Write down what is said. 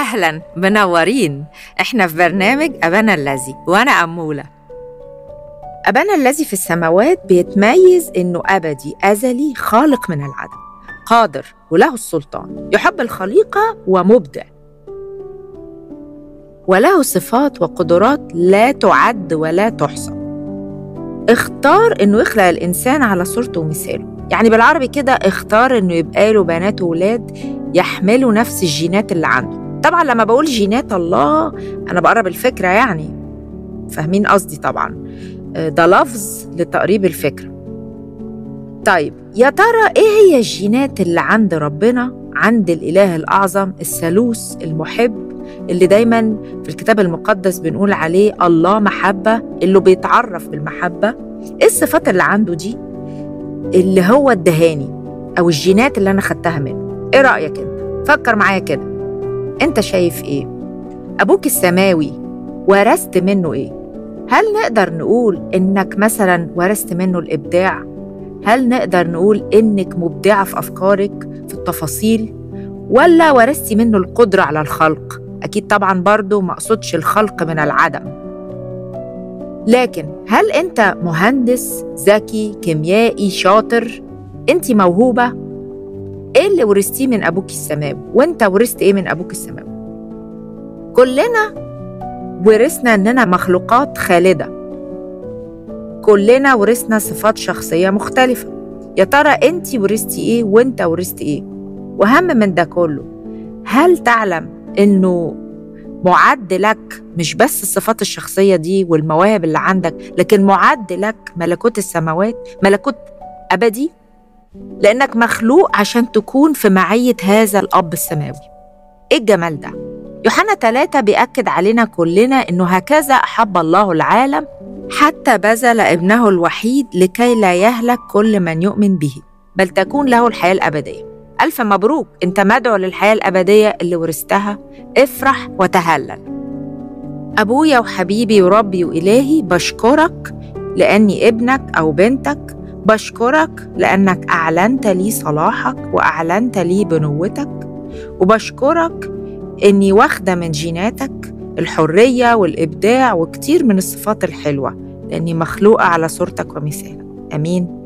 أهلا منورين إحنا في برنامج أبانا الذي وأنا أمولة أبانا الذي في السماوات بيتميز إنه أبدي أزلي خالق من العدم قادر وله السلطان يحب الخليقة ومبدع وله صفات وقدرات لا تعد ولا تحصى اختار انه يخلق الانسان على صورته ومثاله يعني بالعربي كده اختار انه يبقى له بنات وولاد يحملوا نفس الجينات اللي عنده طبعا لما بقول جينات الله انا بقرب الفكره يعني فاهمين قصدي طبعا ده لفظ لتقريب الفكره طيب يا ترى ايه هي الجينات اللي عند ربنا عند الاله الاعظم الثالوث المحب اللي دايما في الكتاب المقدس بنقول عليه الله محبة اللي بيتعرف بالمحبة ايه الصفات اللي عنده دي اللي هو ادهاني او الجينات اللي انا خدتها منه ايه رأيك انت فكر معايا كده انت شايف ايه ابوك السماوي ورثت منه ايه هل نقدر نقول انك مثلا ورثت منه الابداع هل نقدر نقول انك مبدعة في افكارك في التفاصيل ولا ورثتي منه القدرة على الخلق أكيد طبعا برضو ما أقصدش الخلق من العدم لكن هل أنت مهندس ذكي كيميائي شاطر أنت موهوبة إيه اللي ورثتيه من أبوك السماوي وأنت ورثت إيه من أبوك السماوي كلنا ورثنا إننا مخلوقات خالدة كلنا ورثنا صفات شخصية مختلفة يا ترى أنت ورثتي إيه وأنت ورثت إيه وأهم من ده كله هل تعلم انه معد لك مش بس الصفات الشخصيه دي والمواهب اللي عندك لكن معد لك ملكوت السماوات ملكوت ابدي لانك مخلوق عشان تكون في معيه هذا الاب السماوي ايه الجمال ده يوحنا ثلاثة بيأكد علينا كلنا إنه هكذا أحب الله العالم حتى بذل ابنه الوحيد لكي لا يهلك كل من يؤمن به بل تكون له الحياة الأبدية ألف مبروك أنت مدعو للحياة الأبدية اللي ورثتها افرح وتهلل أبويا وحبيبي وربي وإلهي بشكرك لأني ابنك أو بنتك بشكرك لأنك أعلنت لي صلاحك وأعلنت لي بنوتك وبشكرك إني واخدة من جيناتك الحرية والإبداع وكتير من الصفات الحلوة لأني مخلوقة على صورتك ومثالك آمين